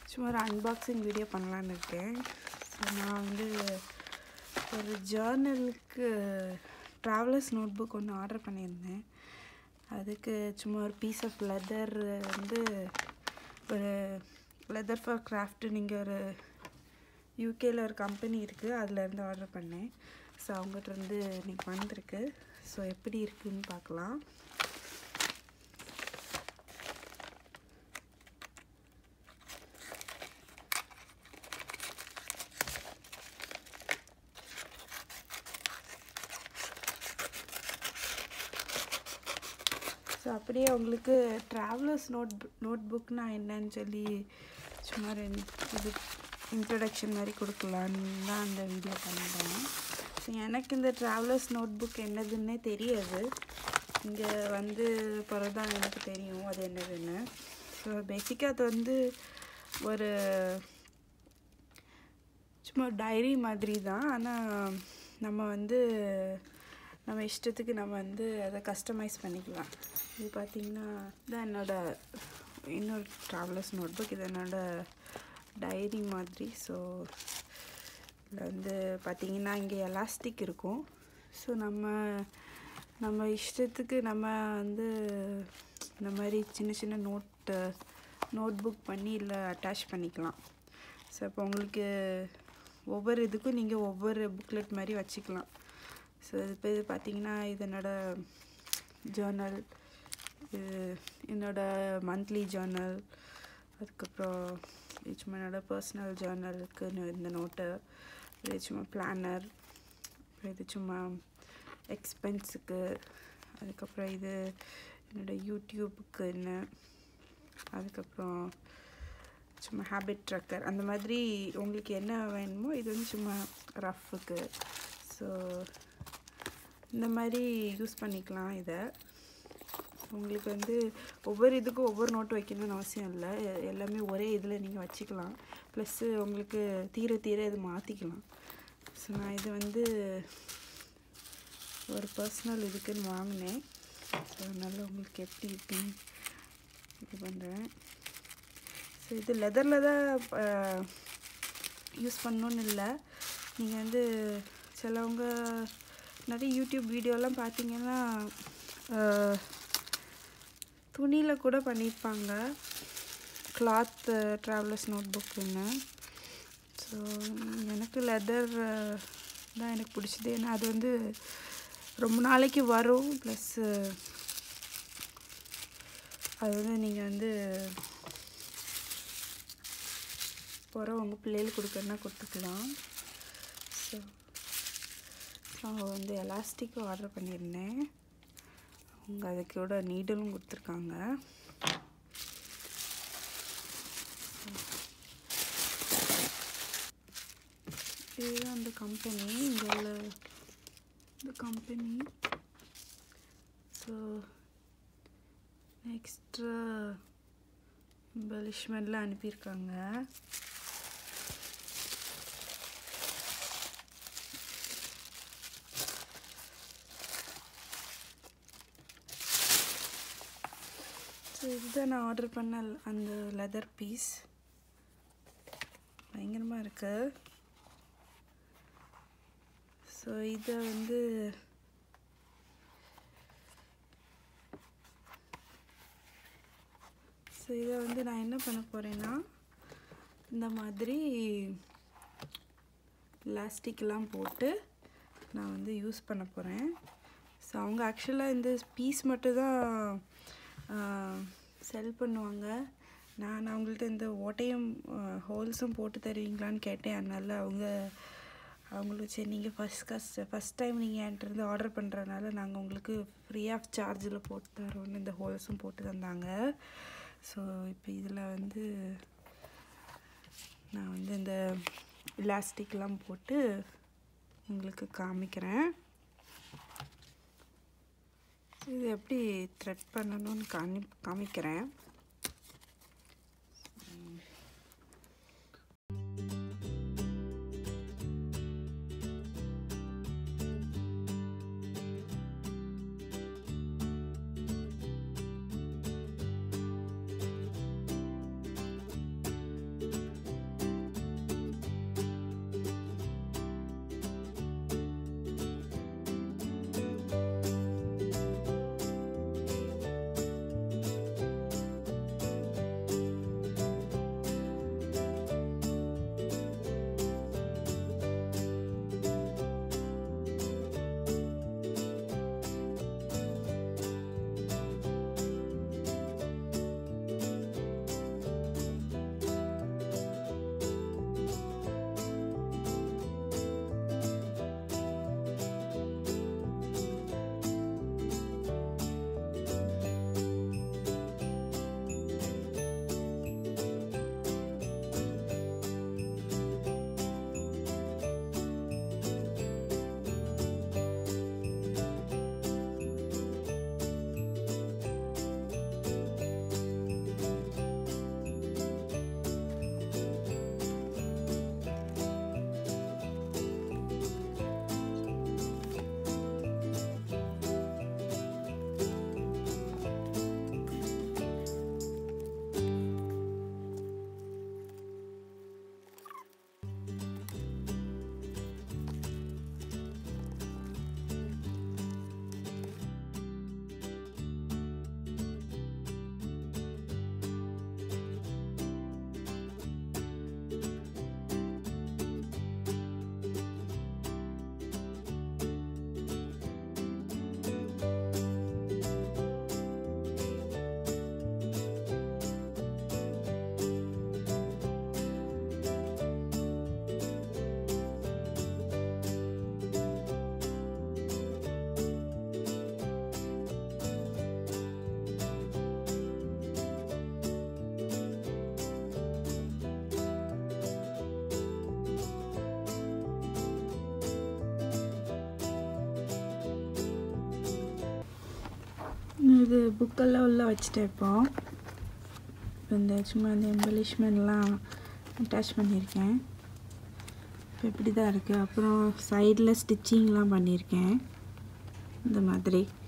சும்மா ஒரு unboxing video பண்ணலான்னு இருக்கேன் ஸோ நான் வந்து ஒரு ஜேர்னலுக்கு ட்ராவலர்ஸ் நோட் புக் ஒன்று ஆர்டர் பண்ணியிருந்தேன் அதுக்கு சும்மா ஒரு பீஸ் ஆஃப் லெதர் வந்து ஒரு லெதர் ஃபார் கிராஃப்ட் நீங்கள் ஒரு யூகேல ஒரு கம்பெனி இருக்குது அதுலேருந்து ஆர்டர் பண்ணேன் ஸோ அவங்ககிட்ட இருந்து இன்னைக்கு வந்திருக்கு ஸோ எப்படி இருக்குன்னு பார்க்கலாம் ஸோ அப்படியே உங்களுக்கு ட்ராவலர்ஸ் நோட் நோட் புக்னா என்னன்னு சொல்லி சும்மா ரெண்டு இது இன்ட்ரடக்ஷன் மாதிரி கொடுக்கலான்னு தான் அந்த வீடியோ பண்ணுறேன் ஸோ எனக்கு இந்த ட்ராவலர்ஸ் நோட் புக் என்னதுன்னே தெரியாது இங்கே வந்து பிறகு தான் எனக்கு தெரியும் அது என்னதுன்னு ஸோ பேசிக்காக அது வந்து ஒரு சும்மா டைரி மாதிரி தான் ஆனால் நம்ம வந்து நம்ம இஷ்டத்துக்கு நம்ம வந்து அதை கஸ்டமைஸ் பண்ணிக்கலாம் இது பார்த்திங்கன்னா இதான் என்னோட இன்னொரு ட்ராவலர்ஸ் நோட் புக் இது என்னோட டைரி மாதிரி ஸோ இதில் வந்து பார்த்திங்கன்னா இங்கே எலாஸ்டிக் இருக்கும் ஸோ நம்ம நம்ம இஷ்டத்துக்கு நம்ம வந்து இந்த மாதிரி சின்ன சின்ன நோட்டு நோட் புக் பண்ணி இல்லை அட்டாச் பண்ணிக்கலாம் ஸோ இப்போ உங்களுக்கு ஒவ்வொரு இதுக்கும் நீங்கள் ஒவ்வொரு புக்லெட் மாதிரி வச்சுக்கலாம் ஸோ இப்போ இது பார்த்தீங்கன்னா இது என்னோட ஜேர்னல் இது என்னோட மந்த்லி ஜேர்னல் அதுக்கப்புறம் இது சும்மா என்னோட பர்சனல் ஜேர்னலுக்கு இந்த நோட்டு இது சும்மா பிளானர் அப்புறம் இது சும்மா எக்ஸ்பென்ஸுக்கு அதுக்கப்புறம் இது என்னோட யூடியூபுக்கு என்ன அதுக்கப்புறம் சும்மா ஹேபிட் ட்ரக்கர் அந்த மாதிரி உங்களுக்கு என்ன வேணுமோ இது வந்து சும்மா ரஃப்புக்கு ஸோ இந்த மாதிரி யூஸ் பண்ணிக்கலாம் இதை உங்களுக்கு வந்து ஒவ்வொரு இதுக்கும் ஒவ்வொரு நோட்டு வைக்கணும்னு அவசியம் இல்லை எ- எல்லாமே ஒரே இதில் நீங்கள் வச்சுக்கலாம் ப்ளஸ்ஸு உங்களுக்கு தீர தீர இது மாற்றிக்கலாம் ஸோ நான் இது வந்து ஒரு பர்சனல் இதுக்குன்னு வாங்கினேன் ஸோ அதனால் உங்களுக்கு எப்படி இருக்குன்னு இது பண்ணுறேன் ஸோ இது லெதரில் தான் யூஸ் பண்ணணுன்னு இல்லை நீங்கள் வந்து சிலவங்க நிறைய யூடியூப் வீடியோலாம் பார்த்தீங்கன்னா துணியில் கூட பண்ணியிருப்பாங்க கிளாத் ட்ராவலர்ஸ் நோட் புக்குன்னு ஸோ எனக்கு லெதர் தான் எனக்கு பிடிச்சது ஏன்னா அது வந்து ரொம்ப நாளைக்கு வரும் ப்ளஸ்ஸு அது வந்து நீங்கள் வந்து போகிற உங்கள் பிள்ளைகளுக்கு கொடுக்கறனா கொடுத்துக்கலாம் ஸோ அவங்க வந்து எலாஸ்டிக்கும் ஆர்டர் பண்ணியிருந்தேன் அவங்க அதுக்கூட நீடலும் கொடுத்துருக்காங்க இதுதான் அந்த கம்பெனி இங்கே உள்ள இந்த கம்பெனி ஸோ எக்ஸ்ட்ரா எம்பலிஷ்மெண்ட்லாம் அனுப்பியிருக்காங்க ஸோ இதுதான் நான் ஆர்டர் பண்ண ல- அந்த லெதர் பீஸ் பயங்கரமாக இருக்கு ஸோ இதை வந்து ஸோ இதை வந்து நான் என்ன பண்ண போகிறேன்னா இந்த மாதிரி எலாஸ்டிக்லாம் போட்டு நான் வந்து யூஸ் பண்ண போகிறேன் ஸோ அவங்க ஆக்சுவலாக இந்த பீஸ் மட்டும் தான் செல் பண்ணுவாங்க நான் அவங்கள்ட்ட இந்த ஓட்டையும் ஹோல்ஸும் போட்டு தருவீங்களான்னு கேட்டேன் அதனால அவங்க அவங்களுக்கு சரி நீங்கள் ஃபஸ்ட் கஸ்ட் ஃபஸ்ட் டைம் நீங்கள் என்கிட்ட இருந்து ஆர்டர் பண்ணுறதுனால நாங்கள் உங்களுக்கு ஃப்ரீ ஆஃப் சார்ஜில் போட்டு தரோன்னு இந்த ஹோல்ஸும் போட்டு தந்தாங்க ஸோ இப்போ இதில் வந்து நான் வந்து இந்த எலாஸ்டிக்லாம் போட்டு உங்களுக்கு காமிக்கிறேன் இது எப்படி த்ரெட் பண்ணணும்னு காமி காமிக்கிறேன் இது புக்கெல்லாம் உள்ளே வச்சுட்டேன் இப்போ இப்போ இந்த சும்மா இந்த எம்பலிஷ்மெண்ட்லாம் அட்டாச் பண்ணியிருக்கேன் இப்போ இப்படி தான் இருக்குது அப்புறம் சைடில் ஸ்டிச்சிங்லாம் பண்ணியிருக்கேன் இந்த மாதிரி